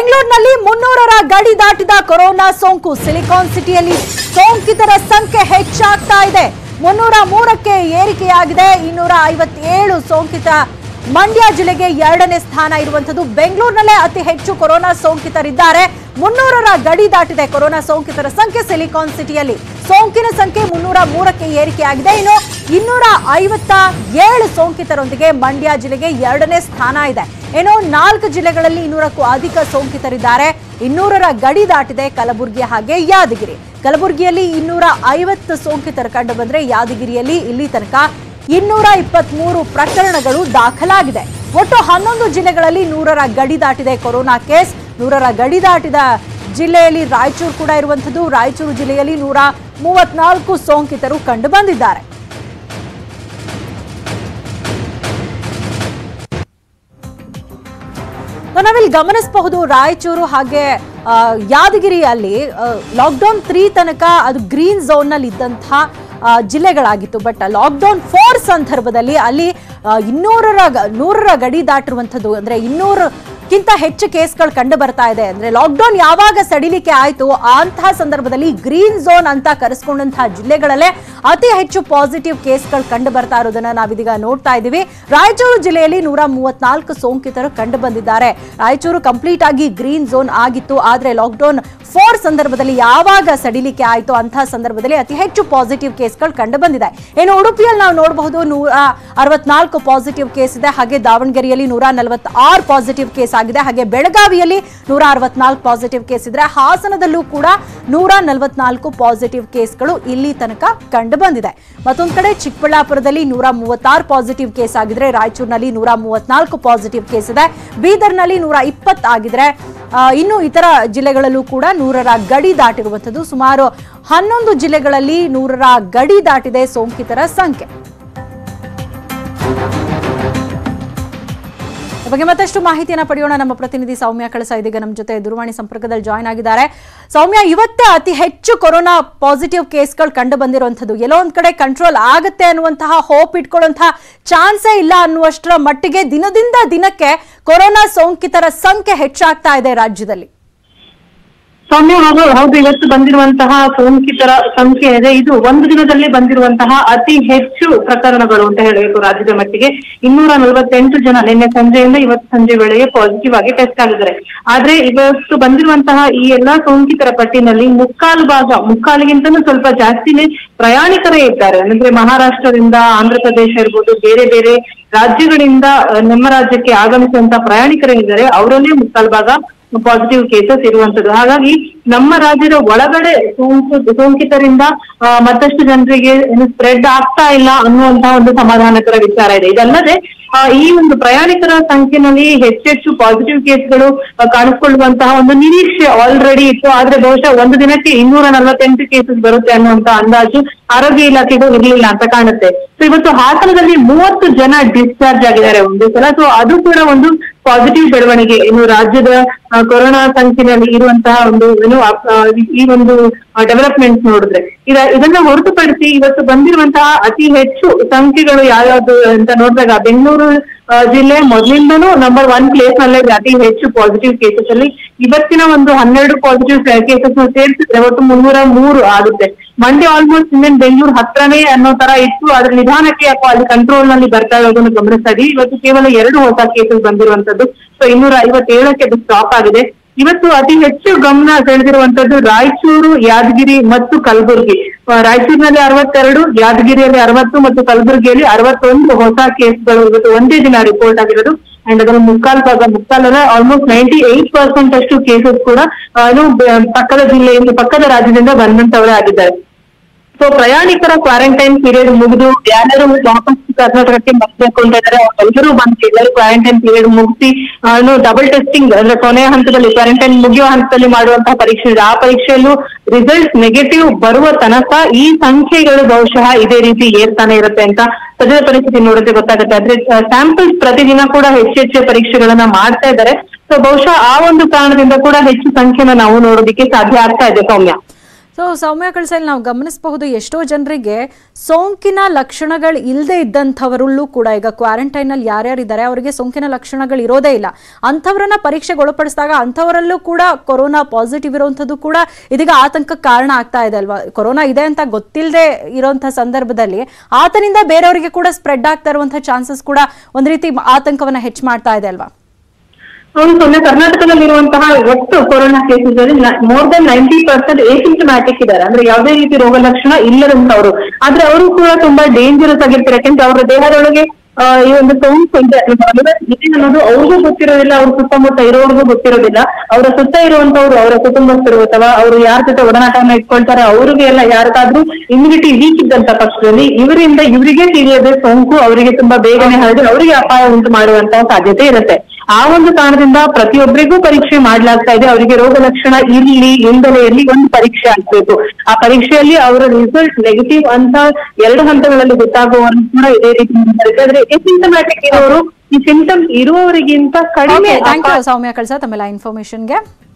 ಬೆಂಗಳೂರಿನಲ್ಲಿ ಮುನ್ನೂರರ ಗಡಿ ದಾಟಿದ ಕೊರೋನಾ ಸೋಂಕು ಸಿಲಿಕಾನ್ ಸಿಟಿಯಲ್ಲಿ ಸೋಂಕಿತರ ಸಂಖ್ಯೆ ಹೆಚ್ಚಾಗ್ತಾ ಇದೆ ಮುನ್ನೂರ ಮೂರಕ್ಕೆ ಏರಿಕೆಯಾಗಿದೆ ಇನ್ನೂರ ಐವತ್ತೇಳು ಸೋಂಕಿತ ಮಂಡ್ಯ ಜಿಲ್ಲೆಗೆ ಎರಡನೇ ಸ್ಥಾನ ಇರುವಂತದ್ದು ಬೆಂಗಳೂರಿನಲ್ಲೇ ಅತಿ ಹೆಚ್ಚು ಕೊರೋನಾ ಸೋಂಕಿತರಿದ್ದಾರೆ ಮುನ್ನೂರರ ಗಡಿ ದಾಟಿದೆ ಕೊರೋನಾ ಸೋಂಕಿತರ ಸಂಖ್ಯೆ ಸಿಲಿಕಾನ್ ಸಿಟಿಯಲ್ಲಿ ಸೋಂಕಿನ ಸಂಖ್ಯೆ ಮುನ್ನೂರ ಮೂರಕ್ಕೆ ಏರಿಕೆಯಾಗಿದೆ ಇನ್ನು ಇನ್ನೂರ ಐವತ್ತ ಏಳು ಸೋಂಕಿತರೊಂದಿಗೆ ಮಂಡ್ಯ ಜಿಲ್ಲೆಗೆ ಎರಡನೇ ಸ್ಥಾನ ಇದೆ ಏನೋ ನಾಲ್ಕು ಜಿಲ್ಲೆಗಳಲ್ಲಿ ಇನ್ನೂರಕ್ಕೂ ಅಧಿಕ ಸೋಂಕಿತರಿದ್ದಾರೆ ಇನ್ನೂರರ ಗಡಿ ದಾಟಿದೆ ಕಲಬುರಗಿ ಹಾಗೆ ಯಾದಗಿರಿ ಕಲಬುರಗಿಯಲ್ಲಿ ಇನ್ನೂರ ಐವತ್ತು ಸೋಂಕಿತರು ಕಂಡು ಬಂದ್ರೆ ಯಾದಗಿರಿಯಲ್ಲಿ ಇಲ್ಲಿ ತನಕ ಇನ್ನೂರ ಇಪ್ಪತ್ಮೂರು ಪ್ರಕರಣಗಳು ದಾಖಲಾಗಿದೆ ಒಟ್ಟು ಹನ್ನೊಂದು ಜಿಲ್ಲೆಗಳಲ್ಲಿ ನೂರರ ಗಡಿ ದಾಟಿದೆ ಕೊರೋನಾ ಕೇಸ್ ನೂರರ ಗಡಿ ದಾಟಿದ ಜಿಲ್ಲೆಯಲ್ಲಿ ರಾಯಚೂರು ಕೂಡ ಇರುವಂಥದ್ದು ರಾಯಚೂರು ಜಿಲ್ಲೆಯಲ್ಲಿ ನೂರ ಮೂವತ್ನಾಲ್ಕು ಸೋಂಕಿತರು ಕಂಡು ಬಂದಿದ್ದಾರೆ ನಾವಿಲ್ಲಿ ಗಮನಿಸಬಹುದು ರಾಯಚೂರು ಹಾಗೆ ಆ, ಯಾದಗಿರಿಯಲ್ಲಿ ಲಾಕ್ಡೌನ್ ತ್ರೀ ತನಕ ಅದು ಗ್ರೀನ್ ಝೋನ್ ನಲ್ಲಿ ಇದ್ದಂತಹ ಆ, ಜಿಲ್ಲೆಗಳಾಗಿತ್ತು ಬಟ್ ಲಾಕ್ಡೌನ್ ಫೋರ್ ಸಂದರ್ಭದಲ್ಲಿ ಅಲ್ಲಿ ಆ, ಇನ್ನೂರರ ಗ- ನೂರರ ಗಡಿ ದಾಟಿರುವಂಥದ್ದು ಅಂದ್ರೆ ಇನ್ನೂರಕ್ಕಿಂತ ಹೆಚ್ಚು ಕೇಸ್ಗಳು ಕಂಡು ಬರ್ತಾ ಇದೆ ಅಂದ್ರೆ ಲಾಕ್ಡೌನ್ ಯಾವಾಗ ಸಡಿಲಿಕೆ ಆಯ್ತು ಅಂತಹ ಸಂದರ್ಭದಲ್ಲಿ ಗ್ರೀನ್ ಝೋನ್ ಅಂತ ಕರೆಸ್ಕೊಂಡಂತಹ ಜಿಲ್ಲೆಗಳಲ್ಲೇ ಅತಿ ಹೆಚ್ಚು ಪಾಸಿಟಿವ್ ಕೇಸ್ಗಳು ಕಂಡು ಬರ್ತಾ ಇರೋದನ್ನ ನಾವಿದೀಗ ನೋಡ್ತಾ ಇದ್ದೀವಿ ರಾಯಚೂರು ಜಿಲ್ಲೆಯಲ್ಲಿ ನೂರ ಮೂವತ್ನಾಲ್ಕು ಸೋಂಕಿತರು ಕಂಡು ಬಂದಿದ್ದಾರೆ ರಾಯಚೂರು ಕಂಪ್ಲೀಟ್ ಆಗಿ ಗ್ರೀನ್ ಝೋನ್ ಆಗಿತ್ತು ಆದ್ರೆ ಲಾಕ್ಡೌನ್ ಫೋರ್ ಸಂದರ್ಭದಲ್ಲಿ ಯಾವಾಗ ಸಡಿಲಿಕೆ ಆಯಿತು ಅಂತಹ ಸಂದರ್ಭದಲ್ಲಿ ಅತಿ ಹೆಚ್ಚು ಪಾಸಿಟಿವ್ ಕೇಸ್ಗಳು ಕಂಡು ಬಂದಿದೆ ಇನ್ನು ಉಡುಪಿಯಲ್ಲಿ ನಾವು ನೋಡಬಹುದು ನೂರ ಅರವತ್ನಾಲ್ಕು ಪಾಸಿಟಿವ್ ಕೇಸ್ ಇದೆ ಹಾಗೆ ದಾವಣಗೆರೆಯಲ್ಲಿ ನೂರ ನಲವತ್ತಾರು ಪಾಸಿಟಿವ್ ಕೇಸ್ ಆಗಿದೆ ಹಾಗೆ ಬೆಳಗಾವಿಯಲ್ಲಿ ನೂರ ಅರವತ್ನಾಲ್ಕು ಪಾಸಿಟಿವ್ ಕೇಸ್ ಇದ್ರೆ ಹಾಸನದಲ್ಲೂ ಕೂಡ ನೂರ ನಲವತ್ನಾಲ್ಕು ಪಾಸಿಟಿವ್ ಕೇಸ್ಗಳು ಇಲ್ಲಿ ತನಕ ಕಂಡು ಬಂದಿದೆ ಮತ್ತೊಂದು ಕಡೆ ಚಿಕ್ಕಬಳ್ಳಾಪುರದಲ್ಲಿ ನೂರ ಮೂವತ್ತಾರು ಪಾಸಿಟಿವ್ ಕೇಸ್ ಆಗಿದ್ರೆ ರಾಯಚೂರಿನಲ್ಲಿ ನೂರ ಮೂವತ್ನಾಲ್ಕು ಪಾಸಿಟಿವ್ ಕೇಸ್ ಇದೆ ಬೀದರ್ನಲ್ಲಿ ನೂರ ಇಪ್ಪತ್ತು ಆಗಿದ್ರೆ ಆ, ಇನ್ನು ಇತರ ಜಿಲ್ಲೆಗಳಲ್ಲೂ ಕೂಡ ನೂರರ ಗಡಿ ದಾಟಿರುವಂಥದ್ದು ಸುಮಾರು ಹನ್ನೊಂದು ಜಿಲ್ಲೆಗಳಲ್ಲಿ ನೂರರ ಗಡಿ ದಾಟಿದೆ ಸೋಂಕಿತರ ಸಂಖ್ಯೆ ಈ ಬಗ್ಗೆ ಮತ್ತಷ್ಟು ಮಾಹಿತಿಯನ್ನ ಪಡೆಯೋಣ ನಮ್ಮ ಪ್ರತಿನಿಧಿ ಸೌಮ್ಯ ಕಳಸ ಇದೀಗ ನಮ್ಮ ಜೊತೆ ದೂರವಾಣಿ ಸಂಪರ್ಕದಲ್ಲಿ ಜಾಯ್ನ್ ಆಗಿದ್ದಾರೆ ಸೌಮ್ಯ ಇವತ್ತೇ ಅತಿ ಹೆಚ್ಚು ಕೊರೋನಾ ಪಾಸಿಟಿವ್ ಕೇಸ್ಗಳು ಕಂಡು ಬಂದಿರುವಂಥದ್ದು ಎಲ್ಲೋ ಒಂದ್ ಕಡೆ ಕಂಟ್ರೋಲ್ ಆಗುತ್ತೆ ಅನ್ನುವಂತಹ ಹೋಪ್ ಇಟ್ಕೊಳ್ಳುವಂತಹ ಚಾನ್ಸೇ ಇಲ್ಲ ಅನ್ನುವಷ್ಟರ ಮಟ್ಟಿಗೆ ದಿನದಿಂದ ದಿನಕ್ಕೆ ಕೊರೋನಾ ಸೋಂಕಿತರ ಸಂಖ್ಯೆ ಹೆಚ್ಚಾಗ್ತಾ ಇದೆ ರಾಜ್ಯದಲ್ಲಿ ಸೌಮ್ಯ ಹಾಗೂ ಹೌದು ಇವತ್ತು ಬಂದಿರುವಂತಹ ಸೋಂಕಿತರ ಸಂಖ್ಯೆ ಇದೆ ಇದು ಒಂದು ದಿನದಲ್ಲಿ ಬಂದಿರುವಂತಹ ಅತಿ ಹೆಚ್ಚು ಪ್ರಕರಣಗಳು ಅಂತ ಹೇಳಬೇಕು ರಾಜ್ಯದ ಮಟ್ಟಿಗೆ ಇನ್ನೂರ ನಲವತ್ತೆಂಟು ಜನ ನಿನ್ನೆ ಸಂಜೆಯಿಂದ ಇವತ್ತು ಸಂಜೆ ವೇಳೆಗೆ ಪಾಸಿಟಿವ್ ಆಗಿ ಟೆಸ್ಟ್ ಆಗಿದ್ದಾರೆ ಆದ್ರೆ ಇವತ್ತು ಬಂದಿರುವಂತಹ ಈ ಎಲ್ಲಾ ಸೋಂಕಿತರ ಪಟ್ಟಿನಲ್ಲಿ ಮುಕ್ಕಾಲು ಭಾಗ ಮುಕ್ಕಾಲಿಗಿಂತಲೂ ಸ್ವಲ್ಪ ಜಾಸ್ತಿನೇ ಪ್ರಯಾಣಿಕರೇ ಇದ್ದಾರೆ ಅಂದ್ರೆ ಮಹಾರಾಷ್ಟ್ರದಿಂದ ಆಂಧ್ರ ಪ್ರದೇಶ ಇರ್ಬೋದು ಬೇರೆ ಬೇರೆ ರಾಜ್ಯಗಳಿಂದ ಅಹ್, ನಮ್ಮ ರಾಜ್ಯಕ್ಕೆ ಆಗಮಿಸುವಂತಹ ಪ್ರಯಾಣಿಕರೇನಿದ್ದಾರೆ ಅವರಲ್ಲೇ ಮುಕ್ಕಾಲು ಭಾಗ ಪಾಸಿಟಿವ್ ಕೇಸಸ್ ಇರುವಂತದ್ದು ಹಾಗಾಗಿ ನಮ್ಮ ರಾಜ್ಯದ ಒಳಗಡೆ ಸೋಂಕು ಸೋಂಕಿತರಿಂದ ಆ, ಮತ್ತಷ್ಟು ಜನರಿಗೆ ಸ್ಪ್ರೆಡ್ ಆಗ್ತಾ ಇಲ್ಲ ಅನ್ನುವಂತಹ ಒಂದು ಸಮಾಧಾನಕರ ವಿಚಾರ ಇದೆ ಇದಲ್ಲದೆ ಆ, ಈ ಒಂದು ಪ್ರಯಾಣಿಕರ ಸಂಖ್ಯೆನಲ್ಲಿ ಹೆಚ್ಚೆಚ್ಚು ಪಾಸಿಟಿವ್ ಕೇಸ್ಗಳು ಆ, ಕಾಣಿಸ್ಕೊಳ್ಳುವಂತಹ ಒಂದು ನಿರೀಕ್ಷೆ ಆಲ್ರೆಡಿ ಇತ್ತು ಆದ್ರೆ ಬಹುಶಃ ಒಂದು ದಿನಕ್ಕೆ ಇನ್ನೂರ ನಲವತ್ತೆಂಟು ಕೇಸಸ್ ಬರುತ್ತೆ ಅನ್ನುವಂತ ಅಂದಾಜು ಆರೋಗ್ಯ ಇಲಾಖೆಗೂ ಇರಲಿಲ್ಲ ಅಂತ ಕಾಣುತ್ತೆ ಸೊ ಇವತ್ತು ಹಾಸನದಲ್ಲಿ ಮೂವತ್ತು ಜನ ಡಿಸ್ಚಾರ್ಜ್ ಆಗಿದ್ದಾರೆ ಒಂದು ಸಲ ಸೊ ಅದು ಕೂಡ ಒಂದು ಪಾಸಿಟಿವ್ ಬೆಳವಣಿಗೆ ಇನ್ನು ರಾಜ್ಯದ ಆ, ಕೊರೋನಾ ಸಂಖ್ಯೆಯಲ್ಲಿ ಇರುವಂತಹ ಒಂದು ಏನು ಆ, ಆ, ಈ ಒಂದು ಡೆವಲಪ್ಮೆಂಟ್ ನೋಡಿದ್ರೆ ಇದ ಇದನ್ನ ಹೊರತುಪಡಿಸಿ ಇವತ್ತು ಬಂದಿರುವಂತಹ ಅತಿ ಹೆಚ್ಚು ಸಂಖ್ಯೆಗಳು ಯಾವ್ಯಾವ್ದು ಅಂತ ನೋಡಿದಾಗ ಬೆಂಗಳೂರು ಆ, ಜಿಲ್ಲೆ ಮೊದಲಿಂದನೂ ನಂಬರ್ ಒನ್ ಪ್ಲೇಸ್ ನಲ್ಲೇ ಇದೆ ಅತಿ ಹೆಚ್ಚು ಪಾಸಿಟಿವ್ ಕೇಸಸ್ ಅಲ್ಲಿ ಇವತ್ತಿನ ಒಂದು ಹನ್ನೆರಡು ಪಾಸಿಟಿವ್ ಕೇಸಸ್ ಸೇರಿಸಿದ್ರೆ ಒಟ್ಟು ಮುನ್ನೂರ ಮೂರು ಆಗುತ್ತೆ ಮಂಡ್ಯ ಆಲ್ಮೋಸ್ಟ್ ಇನ್ನೇನ್ ಬೆಂಗಳೂರು ಹತ್ರನೇ ಅನ್ನೋ ತರ ಇತ್ತು ಅದ್ರ ನಿಧಾನಕ್ಕೆ ಯಾಕೋ ಅಲ್ಲಿ ಕಂಟ್ರೋಲ್ ನಲ್ಲಿ ಬರ್ತಾ ಇರೋದನ್ನು ಗಮನಿಸ್ತಾ ಇದೀವಿ ಇವತ್ತು ಕೇವಲ ಎರಡು ಹೊಸ ಕೇಸಸ್ ಬಂದಿರುವಂತದ್ದು ಸೊ ಇನ್ನೂರ ಐವತ್ತೇಳಕ್ಕೆ ಅದು ಸ್ಟಾಪ್ ಆಗಿದೆ ಇವತ್ತು ಅತಿ ಹೆಚ್ಚು ಗಮನ ಸೆಳೆದಿರುವಂತದ್ದು ರಾಯಚೂರು ಯಾದಗಿರಿ ಮತ್ತು ಕಲಬುರಗಿ ಆ, ರಾಯಚೂರಿನಲ್ಲಿ ಅರವತ್ತೆರಡು ಯಾದಗಿರಿಯಲ್ಲಿ ಅರವತ್ತು ಮತ್ತು ಕಲಬುರಗಿಯಲ್ಲಿ ಅರವತ್ತೊಂದು ಹೊಸ ಕೇಸ್ಗಳು ಇವತ್ತು ಒಂದೇ ದಿನ ರಿಪೋರ್ಟ್ ಆಗಿರೋದು ಅಂಡ್ ಅದರ ಮುಕ್ಕಾಲ್ ಭಾಗ ಮುಕ್ಕಾಲಲ್ಲ ಆಲ್ಮೋಸ್ಟ್ ನೈಂಟಿ ಏಟ್ ಪರ್ಸೆಂಟ್ ಅಷ್ಟು ಕೇಸಸ್ ಕೂಡ ಆ, ಏನು ಬ- ಪಕ್ಕದ ಜಿಲ್ಲೆಯಿಂದ ಪಕ್ಕದ ರಾಜ್ಯದಿಂದ ಬಂದಂತವರೇ ಆಗಿದ್ದಾರೆ ಸೊ ಪ್ರಯಾಣಿಕರ ಕ್ವಾರಂಟೈನ್ ಪೀರಿಯಡ್ ಮುಗಿದು ಯಾರು ವಾಪಸ್ ಕರ್ನಾಟಕಕ್ಕೆ ಬರ್ಬೇಕು ಅಂತ ಇದ್ದಾರೆ ಎಲ್ಲರೂ ಬಂದು ಎಲ್ಲರೂ ಕ್ವಾರಂಟೈನ್ ಪೀರಿಯಡ್ ಮುಗಿಸಿ ಏನು ಡಬಲ್ ಟೆಸ್ಟಿಂಗ್ ಅಂದ್ರೆ ಕೊನೆಯ ಹಂತದಲ್ಲಿ ಕ್ವಾರಂಟೈನ್ ಮುಗಿಯುವ ಹಂತದಲ್ಲಿ ಮಾಡುವಂತಹ ಪರೀಕ್ಷೆ ಇದೆ ಆ ಪರೀಕ್ಷೆಯಲ್ಲೂ ರಿಸಲ್ಟ್ ನೆಗೆಟಿವ್ ಬರುವ ತನಕ ಈ ಸಂಖ್ಯೆಗಳು ಬಹುಶಃ ಇದೇ ರೀತಿ ಏರ್ತಾನೆ ಇರುತ್ತೆ ಅಂತ ಸದ್ಯದ ಪರಿಸ್ಥಿತಿ ನೋಡಿದ್ರೆ ಗೊತ್ತಾಗುತ್ತೆ ಆದ್ರೆ ಸ್ಯಾಂಪಲ್ಸ್ ಪ್ರತಿದಿನ ಕೂಡ ಹೆಚ್ಚೆಚ್ಚು ಪರೀಕ್ಷೆಗಳನ್ನ ಮಾಡ್ತಾ ಇದ್ದಾರೆ ಸೊ ಬಹುಶಃ ಆ ಒಂದು ಕಾರಣದಿಂದ ಕೂಡ ಹೆಚ್ಚು ಸಂಖ್ಯೆನ ನಾವು ನೋಡೋದಕ್ಕೆ ಸಾಧ್ಯ ಆಗ್ತಾ ಇದೆ ಸೌಮ್ಯ ಸೊ ಸೌಮ್ಯ ಕಳ್ಸಲ್ಲಿ ನಾವು ಗಮನಿಸಬಹುದು ಎಷ್ಟೋ ಜನರಿಗೆ ಸೋಂಕಿನ ಲಕ್ಷಣಗಳು ಇಲ್ಲದೆ ಇದ್ದಂಥವರಲ್ಲೂ ಕೂಡ ಈಗ ಕ್ವಾರಂಟೈನ್ ಅಲ್ಲಿ ಯಾರ್ಯಾರಿದ್ದಾರೆ ಅವರಿಗೆ ಸೋಂಕಿನ ಲಕ್ಷಣಗಳು ಇರೋದೇ ಇಲ್ಲ ಅಂಥವ್ರನ್ನ ಪರೀಕ್ಷೆಗೆ ಒಳಪಡಿಸಿದಾಗ ಅಂಥವರಲ್ಲೂ ಕೂಡ ಕೊರೋನಾ ಪಾಸಿಟಿವ್ ಇರುವಂಥದ್ದು ಕೂಡ ಇದೀಗ ಆತಂಕಕ್ಕೆ ಕಾರಣ ಆಗ್ತಾ ಇದೆ ಅಲ್ವಾ ಕೊರೋನಾ ಇದೆ ಅಂತ ಗೊತ್ತಿಲ್ಲದೆ ಇರುವಂಥ ಸಂದರ್ಭದಲ್ಲಿ ಆತನಿಂದ ಬೇರೆಯವರಿಗೆ ಕೂಡ ಸ್ಪ್ರೆಡ್ ಆಗ್ತಾ ಇರುವಂಥ ಚಾನ್ಸಸ್ ಕೂಡ ಒಂದ್ ರೀತಿ ಆತಂಕವನ್ನ ಹೆಚ್ಚು ಮಾಡ್ತಾ ಇದೆ ಅಲ್ವಾ ಹೌದು ಸೊನ್ನೆ ಕರ್ನಾಟಕದಲ್ಲಿರುವಂತಹ ಒಟ್ಟು ಕೊರೋನಾ ಕೇಸಸ್ ಅಲ್ಲಿ more than ninety percent asymptomatic ಇದ್ದಾರೆ ಅಂದ್ರೆ ಯಾವುದೇ ರೀತಿ ರೋಗ ಲಕ್ಷಣ ಇಲ್ಲದಂತವ್ರು ಆದ್ರೆ ಅವರು ಕೂಡ ತುಂಬಾ ಡೇಂಜರಸ್ ಆಗಿರ್ತಾರೆ ಯಾಕಂದ್ರೆ ಅವರ ದೇಹದೊಳಗೆ ಆ, ಈ ಒಂದು ಸೋಂಕು ಇದೆ virus ಇದೆ ಅನ್ನೋದು ಅವ್ರಿಗೂ ಗೊತ್ತಿರೋದಿಲ್ಲ ಅವ್ರ ಸುತ್ತಮುತ್ತ ಇರೋರ್ಗೂ ಗೊತ್ತಿರೋದಿಲ್ಲ ಅವರ ಸುತ್ತ ಇರುವಂತವ್ರು ಅವರ ಕುಟುಂಬಸ್ಥರು ಅಥವಾ ಅವರು ಯಾರ ಜೊತೆ ಒಡನಾಟವನ್ನ ಇಟ್ಕೊಳ್ತಾರೆ ಅವ್ರಿಗೆ ಎಲ್ಲ ಯಾರಿಗಾದ್ರೂ ಇಮ್ಯುನಿಟಿ ವೀಕ್ ಇದ್ದಂತ ಪಕ್ಷದಲ್ಲಿ ಇವರಿಂದ ಇವರಿಗೆ ತಿಳಿಯದೆ ಸೋಂಕು ಅವರಿಗೆ ತುಂಬಾ ಬೇಗನೆ ಹರಡಿ ಅವರಿಗೆ ಅಪಾಯ ಉಂಟು ಮಾಡುವಂತಹ ಸಾಧ್ಯತೆ ಇರುತ್ತೆ ಆ ಒಂದು ಕಾರಣದಿಂದ ಪ್ರತಿಯೊಬ್ಬರಿಗೂ ಪರೀಕ್ಷೆ ಮಾಡ್ಲಾಗ್ತಾ ಇದೆ ಅವರಿಗೆ ರೋಗ ಲಕ್ಷಣ ಇರ್ಲಿ ಇಲ್ದಲೇ ಇರ್ಲಿ ಒಂದು ಪರೀಕ್ಷೆ ಆಗ್ಬೇಕು ಆ ಪರೀಕ್ಷೆಯಲ್ಲಿ ಅವರ ರಿಸಲ್ಟ್ ನೆಗೆಟಿವ್ ಅಂತ ಎರಡು ಹಂತಗಳಲ್ಲಿ ಗೊತ್ತಾಗುವವರೆಗೂ ಕೂಡ ಇದೇ ರೀತಿ ಮುಂದುವರಿಯುತ್ತೆ. ಆದ್ರೆ ಎಸಿಂಟಮ್ಯಾಟಿಕ್ ಇರೋರು ಈ ಸಿಂಟಮ್ಸ್ ಇರುವವರಿಗಿಂತ ಕಡಿಮೆ ಥ್ಯಾಂಕ್ ಯು ಸೌಮ್ಯ ಕಳ್ಸ ತಮ್ಮೆಲ್ಲ ಇನ್ಫಾರ್ಮೇಶನ್ಗೆ